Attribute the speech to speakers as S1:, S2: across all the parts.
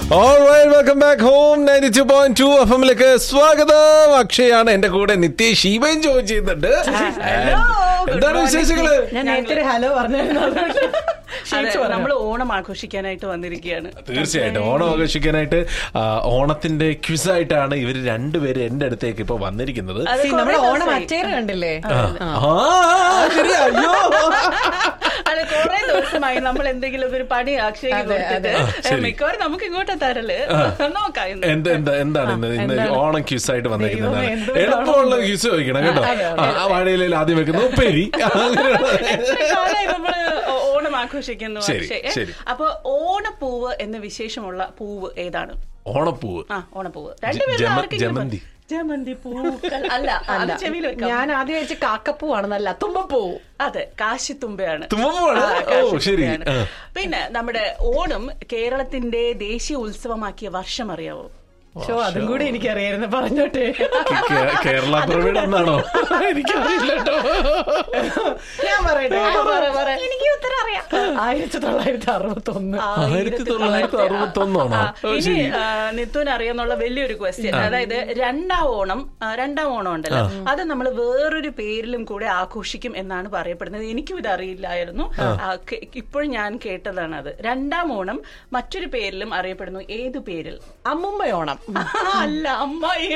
S1: Welcome back home ninety two point two F എമ്മിലേക്ക് സ്വാഗതം അക്ഷയാണ് എന്റെ കൂടെ നിത്യേഷ് ശിവൻ ജോയിൻ ചെയ്യുന്നുണ്ട് എന്താണ് വിശേഷങ്ങള്
S2: ഞാൻ നേരത്തെ ഒരു ഹലോ പറഞ്ഞായിരുന്നു അതുകൊണ്ട് ക്ഷമിച്ച് പറഞ്ഞു.
S3: നമ്മൾ ഓണം ആഘോഷിക്കാനായിട്ട് വന്നിരിക്കുകയാണ്
S1: തീർച്ചയായിട്ടും ഓണം ആഘോഷിക്കാനായിട്ട് ആ, ഓണത്തിന്റെ ക്വിസ് ആയിട്ടാണ് ഇവർ രണ്ടുപേരും എന്റെ അടുത്തേക്ക് ഇപ്പൊ വന്നിരിക്കുന്നത്
S3: അത്
S2: See,
S3: കുറേ
S2: നമ്മുടെ ഓണം
S3: ദിവസമായി.
S2: അച്ചേറ് കണ്ടില്ലേ
S1: ആ ശരി അയ്യോ
S3: അത് കുറെ ദിവസമായി നമ്മൾ എന്തെങ്കിലും ഒരു പണി അക്ഷയ്ക്ക്
S2: അതെ,
S3: കൊടുത്തിട്ട്
S1: ശരി.
S3: മിക്കവാറും നമുക്ക് ഇങ്ങോട്ട് തരല് നോക്കാം ഇന്ന്.
S1: എന്ത് എന്താ എന്താണ് ഇന്ന് ഇന്ന് ഓണം ക്യൂസ് ആയിട്ട് വന്നിരിക്കുന്നത്
S2: ദൈവമേ, എന്ത്
S1: എളുപ്പമുള്ള ക്യൂസ് ചോദിക്കണം കേട്ടോ ആ, ആ വാഴയിലയിൽ ആദ്യം വെക്കുന്നു ഉപ്പേരി
S3: എത്ര കാലമായി നമ്മള് ഓ- ഓണം ആഘോഷിക്കുന്നു
S1: ശരി,
S3: അക്ഷയ്
S1: ശരി.
S3: അപ്പൊ ഓണപ്പൂവ് എന്ന വിശേഷമുള്ള പൂവ് ഏതാണ്
S1: ഓണപ്പൂവ്
S3: ആ ഓണപ്പൂവ് രണ്ടുപേരും
S1: ജമ-
S3: ആർക്കെങ്കിലും
S1: ജമന്തി.
S3: ജമന്തി പൂക്കൾ അല്ല
S2: അല്ല
S3: അത് ചെവിയിൽ വെക്കാം
S2: ഞാൻ ആദ്യം വെച്ച് കാക്കപ്പൂവാണെന്നല്ല തുമ്പപ്പൂ
S3: അതെ കാശിത്തുമ്പയാണ്
S1: തുമ്പപ്പൂവാണ്?
S3: ആ,
S1: ഓ, ശരി.
S3: കാശിത്തുമ്പയാണ്.
S1: ആ.
S3: പിന്നെ നമ്മുടെ ഓണം കേരളത്തിന്റെ ദേശീയ ഉത്സവമാക്കിയ വർഷം അറിയാവോ
S2: ഷോ അതും കൂടി എനിക്കറിയായിരുന്നു പറഞ്ഞോട്ടെ
S1: കേ- കേരള പിറവിഡ് എന്നാണോ എനിക്കറിയില്ല കേട്ടോ
S2: ഞാൻ പറയട്ടെ
S3: ആ, പറ, പറ.
S2: എനിക്ക് ഉത്തരം അറിയാം ആയിരത്തി തൊള്ളായിരത്തി അറുപത്തി ഒന്ന്
S1: ആയിരത്തി തൊള്ളായിരത്തി അറുപത്തി ഒന്നാണോ
S3: ആ, ഇനി നിത്തുവിന് അറിയാന്നുള്ള വലിയൊരു ക്വസ്റ്റ്യൻ അതായത് രണ്ടാം ഓണം ആ, രണ്ടാം ഓണം ഉണ്ടല്ലോ അത് നമ്മൾ വേറൊരു പേരിലും കൂടെ ആഘോഷിക്കും എന്നാണ് പറയപ്പെടുന്നത് എനിക്കും ഇത് അറിയില്ലായിരുന്നു ആ, കെ- ഇപ്പോഴും ഞാൻ കേട്ടതാണ് അത് രണ്ടാം ഓണം മറ്റൊരു പേരിലും അറിയപ്പെടുന്നു ഏതു പേരിൽ
S2: അമ്മുമ്മയോണം
S3: അല്ല അമ്മായി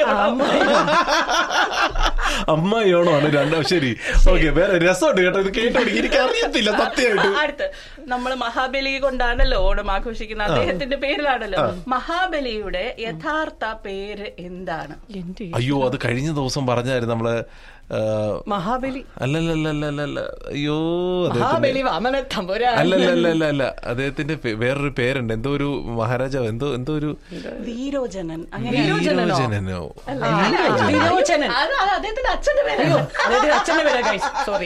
S1: അമ്മായി ഓണമാണ് രണ്ടാം ശരി ഓക്കെ വേറെ രസമുണ്ട് കേട്ടോ ഇത് കേട്ടോടി എനിക്ക് അറിയത്തില്ല സത്യമായിട്ട്
S3: അടുത്ത് നമ്മൾ മഹാബലി കൊണ്ടാണല്ലോ ഓണം ആഘോഷിക്കുന്നത് അദ്ദേഹത്തിന്റെ പേരിലാണല്ലോ മഹാബലിയുടെ യഥാർത്ഥ പേര് എന്താണ്
S2: എന്റെ
S1: അയ്യോ അത് കഴിഞ്ഞ ദിവസം പറഞ്ഞായിരുന്നു നമ്മള് ആ,
S2: മഹാബലി
S1: അല്ലല്ലല്ലല്ലല്ല അയ്യോ അദ്ദേഹത്തിന്റെ
S2: മഹാബലി വാമന തമ്പുരാൻ
S1: അല്ലല്ലല്ലല്ല അല്ല അദ്ദേഹത്തിന്റെ പേ- വേറൊരു പേരുണ്ട് എന്തോ ഒരു മഹാരാജാവ് എന്തോ എന്തോ ഒരു
S3: വീരോജനൻ അങ്ങനെ
S2: വീരോചനനോ?
S1: വീരോചനനോ
S2: ആ, വിരോചനൻ
S3: അത് അത് അദ്ദേഹത്തിന്റെ അച്ഛന്റെ പേര്
S2: അയ്യോ അതായത് അച്ഛന്റെ പേരാ ഗൈസ് സോറി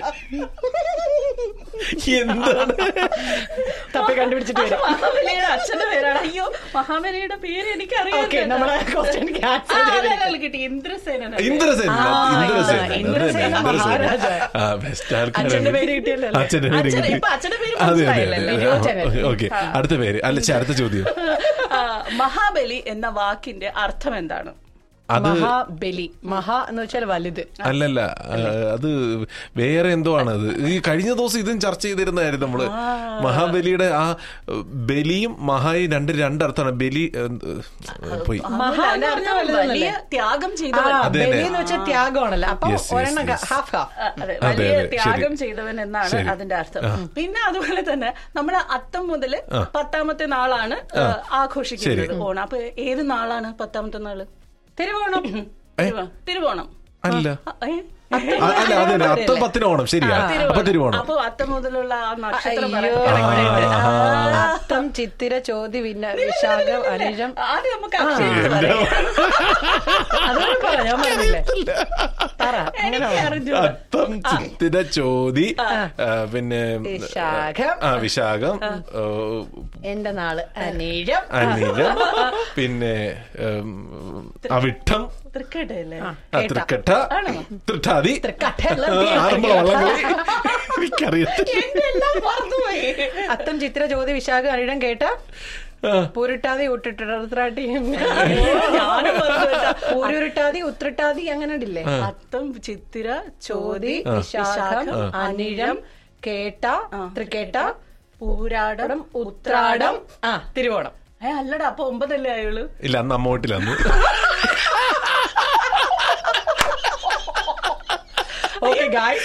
S1: എന്താണ്
S2: തപ്പി കണ്ടുപിടിച്ചിട്ട് വരും
S3: മഹാബലിയുടെ അച്ഛന്റെ പേരാണ് അയ്യോ മഹാബലിയുടെ പേര് എനിക്ക്
S2: ഓക്കെ നമ്മളെ ക്വസ്റ്റ്യൻ ക്യാൻസൽ
S3: കിട്ടി ഇന്ദ്രസേനൻ
S1: ഇന്ദ്രസേന
S2: ആ,
S1: ഇന്ദ്രസേന
S2: ആ, ഇന്ദ്രസേന മഹാരാജ.
S1: ആ ബെസ്റ്റ് ആൾക്കാരാണ്
S2: അച്ഛന്റെ പേര് കിട്ടിയല്ലോ അല്ലേ?
S1: അച്ഛന്റെ പേര്
S3: അച്ഛനെ-
S1: കിട്ടി
S3: ഇപ്പൊ അച്ഛന്റെ പേര്
S1: അതെ അതെ
S3: മനസ്സിലായല്ലോ,
S2: വിരോചനൻ.
S1: ഓക്കെ അടുത്ത പേര് അല്ല ഛെ, അടുത്ത ചോദ്യം
S3: ആ, മഹാബലി എന്ന വാക്കിന്റെ അർത്ഥം എന്താണ്
S1: അത്
S2: മഹാബലി മഹാ എന്ന് വെച്ചാൽ വലുത്
S1: അല്ലല്ല ആ, അത് വേറെ എന്തോ ആണ് അത് ഈ കഴിഞ്ഞ ദിവസം ഇതും ചർച്ച ചെയ്തിരുന്നായിരുന്നു നമ്മള് മഹാബലിയുടെ ആ ബലിയും മഹായും രണ്ട് രണ്ടർത്ഥമാണ് ബലി എന്ത്, പോയി
S2: മഹാ
S3: അതിന്റെ
S2: എന്ന്
S3: അർത്ഥം
S2: പറഞ്ഞാൽ
S3: വലിയ
S2: വലുതല്ലേ?
S3: ത്യാഗം
S2: ആ,
S3: ചെയ്തവൻ
S1: അതെ,
S2: ബലി
S1: അതെ.
S2: എന്ന് വെച്ചാൽ ത്യാഗമാണല്ലോ അപ്പൊ
S1: Yes, yes,
S2: ഒരെണ്ണം
S1: yes.
S2: ഹാഫ് ഹാഫ്
S3: ആ, അതെ
S1: അതെ,
S3: വലിയ
S1: അതെ,
S3: ത്യാഗം
S1: ശരി.
S3: ചെയ്തവൻ എന്നാണ്
S1: ശരി.
S3: അതിന്റെ അർത്ഥം പിന്നെ അതുപോലെ തന്നെ നമ്മുടെ അത്തം മുതല് പത്താമത്തെ നാളാണ് ആ, ആഘോഷിക്കുന്നത് ഓണം അപ്പൊ ഏത് നാളാണ് പത്താമത്തെ നാള്
S2: തിരുവോണം
S3: തിരുവോ- തിരുവോണം
S1: അല്ല
S3: ആ, ഏ?
S1: ആ, അല്ല അതെ അതെ അത്തം പത്തിന് ഓണം ശരിയാ അപ്പൊ തിരുവോണം
S3: അപ്പൊ അത്തം മുതലുള്ള ആ നക്ഷത്രം
S2: അയ്യോ.
S3: പറയാൻ
S2: അത്തം ചിത്തിര ചോതി വിന്ന വിശാഖം അനിഴം
S3: ആദ്യം നമുക്ക് അക്ഷരം പറയാം.
S2: അതൊന്നും പറ ഞാൻ പറഞ്ഞില്ലേ പറ
S3: എനിക്ക് അറിഞ്ഞു
S1: അത്തം ചിത്തിര ചോതി ആ, പിന്നെ
S2: വിശാഖം.
S1: ആ വിശാഖം ഓ,
S2: എന്റെ നാള് അനീഴം
S1: അനിഴം പിന്നെ ഉം, അവിട്ടം
S3: തൃക്കേട്ടയല്ലേ
S1: ആ, തൃക്കട്ട തൃട്ടാതി
S2: തൃക്കട്ടയല്ല,
S1: ആ, ആറന്മുള വള്ളംകളി എനിക്കറിയത്തില്ല
S3: എല്ലാം മറന്നുപോയി
S2: അത്തം ചിത്തിര ചോതി വിശാഖം അനിഴം കേട്ട
S1: ആ,
S2: പൂരിട്ടാതി ഉട്ടിട്ടാട്ടി
S3: ഞാനും മറന്നുപോയിട്ടാ.
S2: പൂരുരുട്ടാതി ഉത്രട്ടാതി അങ്ങനെ ഉണ്ടില്ലേ
S3: അത്തം ചിത്തിര
S2: ചോതി
S3: ചോതി
S2: വിശാഖം അനിഴം കേട്ട തൃക്കേട്ട
S3: പൂരാടം
S2: ഉത്രാടം ആ തിരുവോണം
S3: ഏ അല്ലടാ അപ്പൊ ഒമ്പതല്ലേ ആയുള്ളൂ
S1: ഇല്ല അന്ന് അമ്മ വീട്ടിൽ അന്ന്
S2: ഓക്കെ ഗായ്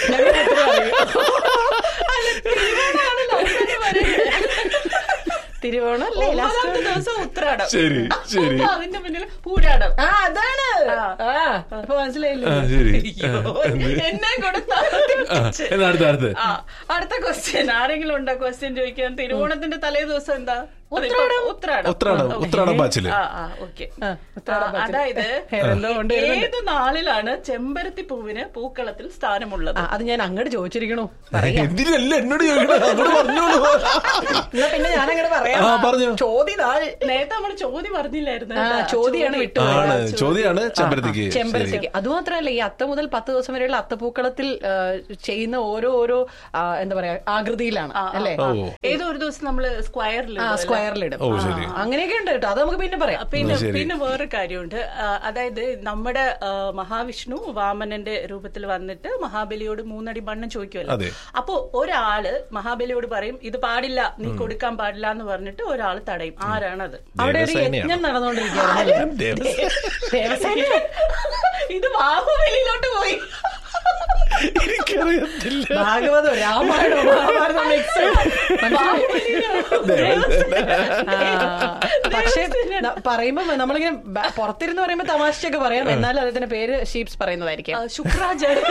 S2: തിരുവോണം അല്ലേ ലാസ്റ്റ്
S3: ഒമ്പതാമത്തെ ദിവസം ഉത്രാടം
S1: ശരി ശരി
S3: അപ്പൊ അതിന്റെ പിന്നിൽ പൂരാടം
S2: ആ അതാണ് ആ അപ്പൊ മനസ്സിലായില്ലേ
S1: ആ ശരി
S3: അയ്യോ, എന്നെ കൊടുത്ത
S1: ആ, എന്നാ അടുത്ത അടുത്ത്
S3: ആ അടുത്ത ക്വസ്റ്റ്യൻ ആരെങ്കിലും ഉണ്ടോ ക്വസ്റ്റ്യൻ ചോദിക്കാൻ തിരുവോണത്തിന്റെ തലേ ദിവസം എന്താ അതിപ്പോ ഉത്രാടം
S1: ഉത്രാടം ഉത്രാടം ബാച്ചില്
S3: ആ ആ ഓക്കെ
S2: ആ, ഉത്രാടം ബാച്ചില്.
S3: അതായത്
S2: എന്തോ കൊണ്ട് വരുന്നുണ്ട്.
S3: ഏത് നാളിലാണ് ചെമ്പരത്തി പൂവിന് പൂക്കളത്തിൽ സ്ഥാനമുള്ളത്
S2: ആ, അത് ഞാൻ അങ്ങോട്ട് ചോദിച്ചിരിക്കണു
S1: എന്തിനല്ല എന്നോട് ചോദിക്കണത് അങ്ങോട്ട് പറഞ്ഞോളൂ
S2: എന്നാ പിന്നെ ഞാൻ അങ്ങനെ പറയാം
S1: ആ, പറഞ്ഞോ.
S2: ചോദ്യം നാൾ
S3: നേരത്തെ നമ്മൾ ചോദ്യം പറഞ്ഞില്ലായിരുന്നു
S2: ആ,
S3: കേട്ടാ.
S2: ചോദ്യാണ്
S3: ചോദ്യം.
S2: വിട്ടു
S1: ആണ് ചോദ്യാണ് ചെമ്പരത്തിക്ക്
S2: ചെമ്പരത്തിക്ക് അതുമാത്രമല്ല ഈ അത്ത മുതൽ പത്ത് ദിവസം വരെയുള്ള അത്തപ്പൂക്കളത്തിൽ ആ, ചെയ്യുന്ന ഓരോ ഓരോ ആ, എന്താ പറയാ ആകൃതിയിലാണ്
S3: ആ, ആ,
S2: അല്ലേ
S3: ആ. ഏതോ ഒരു ദിവസം നമ്മള് സ്ക്വയറിൽ
S2: ആ, square ഫയറിലിടും
S1: ഓ ശരി
S2: അങ്ങനെയൊക്കെ ഉണ്ട് കേട്ടോ അത് നമുക്ക് പിന്നെ പറയാം
S3: പിന്നെ
S1: ശരി.
S3: പിന്നെ വേറെ കാര്യമുണ്ട് ആ, അതായത് നമ്മുടെ ആ, മഹാവിഷ്ണു വാമനന്റെ രൂപത്തിൽ വന്നിട്ട് മഹാബലിയോട് മൂന്നടി മണ്ണം ചോദിക്കുമല്ലോ
S1: അതെ.
S3: അപ്പോ ഒരാള് മഹാബലിയോട് പറയും ഇത് പാടില്ല നീ കൊടുക്കാൻ പാടില്ല എന്ന് പറഞ്ഞിട്ട് ഒരാൾ തടയും ആരാണത്
S2: അവിടെ ഒരു
S1: ദേവസേനയാണ്.
S2: യജ്ഞം നടന്നുകൊണ്ടിരിക്കുകയാണല്ലേ
S1: ദേവസേന.
S2: ദേവസേന
S3: ഇത് ബാഹുബലിയിലോട്ട് പോയി
S1: എനിക്കറിയത്തില്ല
S2: ഭാഗവതോ രാമായണോ മഹാഭാരതോ mix. ആ, പക്ഷേ ന- പറയുമ്പോ നമ്മളിങ്ങനെ ബ- പുറത്തിരുന്ന് പറയുമ്പോ തമാശയൊക്കെ പറയാം എന്നാലും അദ്ദേഹത്തിന്റെ പേര് ഷീപ്സ് പറയുന്നതായിരിക്കും
S3: ആ, ശുക്രാചാര്യ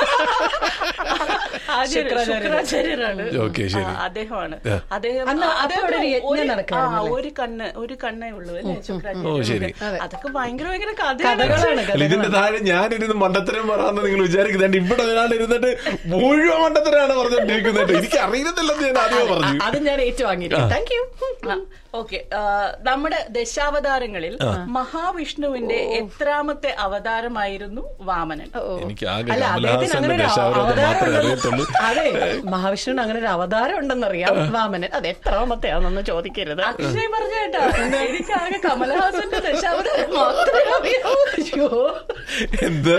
S3: ആചാര്യ-
S2: ശുക്രാചാര്യർ.
S3: ശുക്രാചാര്യരാണ്
S1: ഓക്കെ, ശരി.
S3: ആ, അദ്ദേഹമാണ്
S1: ആ.
S3: അദ്ദേഹം
S2: അന്ന്
S3: ആ,
S2: അപ്പോൾ
S3: അദ്ദേഹം
S2: അവിടെ ഒരു യജ്ഞം
S3: ഒരു-
S2: നടക്കുകയായിരുന്നു
S3: ആ,
S2: അല്ലേ?
S3: ഒരു കണ്ണ് ഒരു കണ്ണേ ഉള്ളൂ അല്ലേ ശുക്രാചാര്യ
S1: ഓ, ശരി.
S2: അതെ.
S3: അതൊക്കെ ഭയങ്കര ഭയങ്കര
S2: കഥകളാണ്
S3: കഥകളാണ്
S1: അല്ല, ഇതിന്റെ താഴെ ഞാനിരുന്ന് മണ്ടത്തരം പറയാന്ന് നിങ്ങൾ വിചാരിക്കുന്നുണ്ട് ഇവിടെ ഒരാൾ ഇരുന്നിട്ട് മുഴുവൻ മണ്ടത്തരാണ് പറഞ്ഞോണ്ടിരിക്കുന്നത് എനിക്ക് അറിയുന്നില്ലെന്ന് ഞാൻ ആദ്യമേ പറഞ്ഞു
S2: അത് ഞാൻ ഏറ്റുവാങ്ങിയിരിക്കും താങ്ക് യു
S3: ഓക്കെ നമ്മുടെ ദശാവതാരങ്ങളിൽ മഹാവിഷ്ണുവിന്റെ എത്രാമത്തെ അവതാരമായിരുന്നു വാമനൻ
S1: എനിക്ക് ആകെ
S2: അല്ല അദ്ദേഹത്തിന് അങ്ങനെ
S1: കമലഹാസന്റെ
S2: ഒരു
S1: ദശാവതാരം
S2: അവതാരം
S1: മാത്രമേ അറിയത്തുള്ളൂ
S2: ഉണ്ടെന്ന് അതെ മഹാവിഷ്ണുവിന് അങ്ങനെ ഒരു അവതാരം ഉണ്ടെന്നറിയാം വാമനൻ അത് എത്രാമത്തെയാണെന്ന് ചോദിക്കരുത്
S3: അക്ഷയ് പറഞ്ഞ കേട്ടോ എനിക്ക് ആകെ കമലഹാസന്റെ ദശാവതാരം മാത്രമേ അറിയാവൂ
S2: അയ്യോ
S1: എന്താ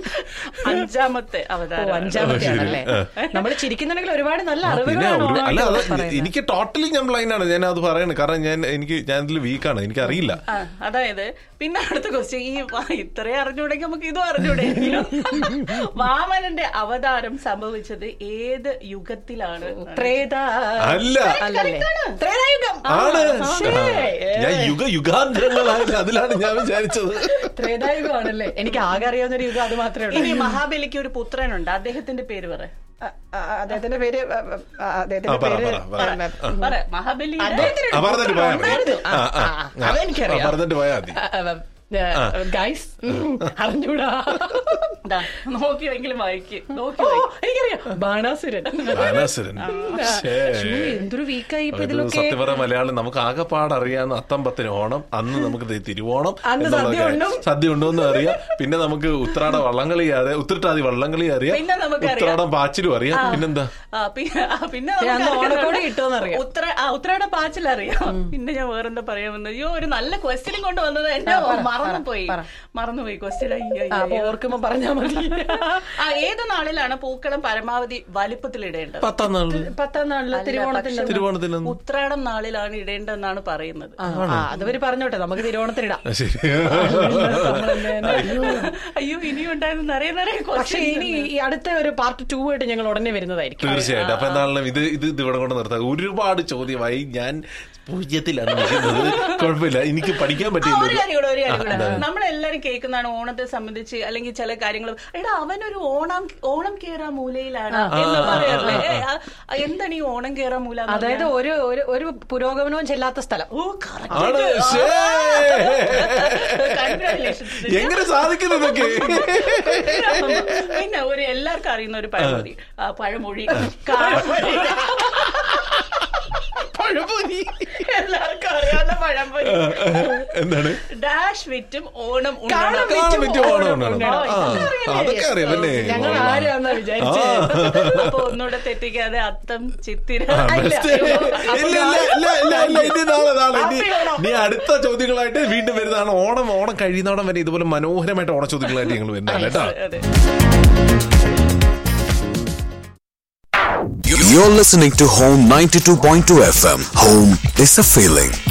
S3: അഞ്ചാമത്തെ
S2: ഓ
S3: അവതാരം
S2: അഞ്ചാമത്തെയാണല്ലേ നമ്മൾ ചിരിക്കുന്നുണ്ടെങ്കിൽ ഒരുപാട് നല്ല
S1: ആ, പിന്നെ
S2: അറിവുകളാണ്
S1: ഒരു- അല്ല അത്
S2: ഓണമായിട്ട് പറയുന്നത്.
S1: എനിക്ക് ടോട്ടലി ഞാൻ ബ്ലൈൻഡ് ആണ് ഞാൻ അത് പറയണത് കാരണം ഞാൻ എനിക്ക് ഞാൻ ഇതിൽ വീക്കാണ് എനിക്ക് അറിയില്ല
S3: ആ, അതായത് പിന്നെ അടുത്ത ക്വസ്റ്റ്യൻ ഈ വ- ഇത്രയും അറിഞ്ഞൂടെങ്കിൽ നമുക്ക് ഇതും അറിഞ്ഞൂടെങ്കിലും വാമനന്റെ അവതാരം സംഭവിച്ചത് ഏത് യുഗത്തിലാണ്
S2: ത്രേത
S1: അല്ല
S2: അല്ലല്ലേ ത്രേതായുഗം
S1: ആണ്
S2: ശേ.
S1: ഞാൻ യുഗ യുഗാന്തരങ്ങളായില്ല അതിലാണ് ഞാൻ വിചാരിച്ചത്
S2: ത്രേതായുഗം ആണല്ലേ എനിക്ക് ആകെ അറിയാവുന്ന ഒരു യുഗം അത് മാത്രമേ ഉള്ളൂ
S3: ഇനി മഹാബലിക്ക് ഒരു പുത്രനുണ്ട് അദ്ദേഹത്തിന്റെ പേര് പറ
S2: ആ, ആ, അദ്ദേഹത്തിന്റെ പേര് ആ, ആ, അദ്ദേഹത്തിന്റെ
S1: ആ, പറ,
S2: പേര്
S1: പറ, പറ.
S2: ആ,
S3: പറ മഹാബലി
S2: അദ്ദേഹത്തിന്
S1: ആ, പറഞ്ഞിട്ട് പോയാ മതി.
S2: ഉണ്ടായിരുന്നു.
S1: ആ, ആ,
S2: ആ,
S1: ആ.
S2: അതെനിക്കറിയാം.
S1: ആ, പറഞ്ഞിട്ട് പോയാ മതി
S2: ഗൈസ് അറിഞ്ഞൂടാ
S3: നോക്കിയെങ്കിലും വായിക്ക് നോക്കി
S2: ഓ,
S3: വായിക്ക്.
S2: എനിക്കറിയാം ബാണാസുരൻ
S1: ബാണാസുരൻ ശ്ശേ.
S2: ശ്ശോ, എന്തൊരു വീക്കായി ഇപ്പൊ
S1: ഇത്
S2: ഇതിലൊക്കെ
S1: സത്യപര മലയാളം നമുക്ക് ആകെപ്പാട് അറിയാവുന്ന അത്തമ്പത്തിന് ഓണം അന്ന് നമുക്ക് ദേ തിരുവോണം
S2: അന്ന്
S1: എന്നുള്ളത്
S2: സദ്യ ഉണ്ടും.
S1: സദ്യ ഉണ്ടോന്ന് അറിയാം പിന്നെ നമുക്ക് ഉത്രാട വള്ളംകളി അറിയാം ഉത്രട്ടാതി വള്ളംകളി അറിയാം
S3: പിന്നെ നമുക്കറിയാം.
S1: ഉത്രാടം പാച്ചിലും അറിയാം പിന്നെന്താ
S3: ആ, പി- ആ, പിന്നെ
S2: ഏ, അന്ന്
S3: നമുക്ക്
S2: ഓണക്കോടി
S3: അറിയാം.
S2: കിട്ടുമെന്നറിയാം.
S3: ഉത്തര ആ ഉത്തരാട പാച്ചിൽ അറിയാം പിന്നെ ഞാൻ വേറെന്താ പറയാമെന്ന് അയ്യോ ഒരു നല്ല ക്വസ്റ്റ്യനും കൊണ്ട് വന്നത് എന്നെ
S2: ആ, പറ,
S3: മറന്നുപോയി
S2: പറ,
S3: മറന്നുപോയി ക്വസ്റ്റ്യൻ
S2: ആ, അപ്പൊ ഓർക്കുമ്പോ പറഞ്ഞാ മതി
S3: ആ ഏത് നാളിലാണ് പൂക്കളം പരമാവധി വലിപ്പത്തിൽ ഇടേണ്ടത്
S1: പത്താം നാളിൽ
S2: പത്താം നാളില് തിരുവോണത്തിന്
S1: തിരുവോണത്തിന് അന്ന്.
S3: ഉത്രാടം നാളിലാണ് ഇടേണ്ടതെന്നാണ് പറയുന്നത്
S2: ആ, ആ, അതുവരെ പറഞ്ഞോട്ടെ നമുക്ക് തിരുവോണത്തിനിടാം
S1: ആ, ശരി
S3: അയ്യോ ഇനിയും ഉണ്ടായിരുന്നു നിറയെ നിറയെ
S2: പക്ഷെ
S3: questions
S2: ഇനി ഈ അടുത്ത ഒരു പാർട്ട് ടു ആയിട്ട് ഞങ്ങൾ ഉടനെ വരുന്നതായിരിക്കും
S1: തീർച്ചയായിട്ടും അപ്പൊ എന്താണെങ്കിലും ഇത് ഇത് ഇത് ഇവിടെ കൊണ്ട് നിർത്താം ഒരുപാട് ചോദ്യമായി ഞാൻ പൂജ്യത്തിലാണ് നിൽക്കുന്നത് കുഴപ്പമില്ല എനിക്ക് പഠിക്കാൻ
S3: ആ, ഒരു
S1: പറ്റിയില്ല
S3: കാര്യം കൂടെ ഒരു കാര്യം കൂടെ നമ്മളെല്ലാരും കേൾക്കുന്നതാണ് ഓണത്തെ സംബന്ധിച്ച് അല്ലെങ്കിൽ ചില കാര്യങ്ങൾ എടാ അവനൊരു ഓണം ഓണം കേറാ മൂലയിലാണ് എന്ന് പറയാറില്ലേ ഏ, ആ, ആ, എന്താണ് ഈ ഓണം കേറാ മൂല എന്ന്
S2: അതായത് ഒരു ഒരു ഒരു പുരോഗമനവും ചെല്ലാത്ത സ്ഥലം
S3: ഓ correct.
S1: ആണ് ശ്ശേ.
S3: Congratulations.
S1: എങ്ങനെ സാധിക്കുന്നു ഇതൊക്കെ
S3: പിന്നെ ഒരു എല്ലാവർക്കും അറിയുന്ന ഒരു പഴമൊഴി ആ, പഴമൊഴി കാഴ്മൊഴി
S1: പഴംപൊരി.
S3: എല്ലാവർക്കും അറിയാവുന്ന പഴംപൊരി
S1: എന്താണ്
S3: ഡാഷ് വിറ്റും ഓണം
S2: കാണാൻ
S3: ഉണ്ണണം
S1: കാണാൻ പറ്റിയ ഓണം ഉണ്ടാണ്
S3: ഉണ്ണണം.
S1: ആ അതൊക്കെ അറിയാം അല്ലേ
S2: ഞങ്ങൾ ആരാന്നാ വിചാരിച്ചത്
S3: അപ്പൊ ഒന്നുകൂടെ തെറ്റിക്കാതെ അത്തം ചിത്തിര
S1: ആ, best. ഇല്ല, ഇല്ല, ഇല്ല, ഇല്ല, ഇല്ല, ഇനി നാളെ, നാളെ. ഇനി- ഇനി അടുത്ത ചോദ്യങ്ങളായിട്ട് വീണ്ടും വരുന്നതാണ് ഓണം ഓണം കഴിയുന്നോടം വരെ ഇതുപോലെ മനോഹരമായിട്ട് ഓണ ചോദ്യങ്ങളായിട്ട് ഞങ്ങൾ വരുന്നതാണ് കേട്ടോ
S3: അതെ
S4: You're listening to Home 92.2 FM. Home is a feeling.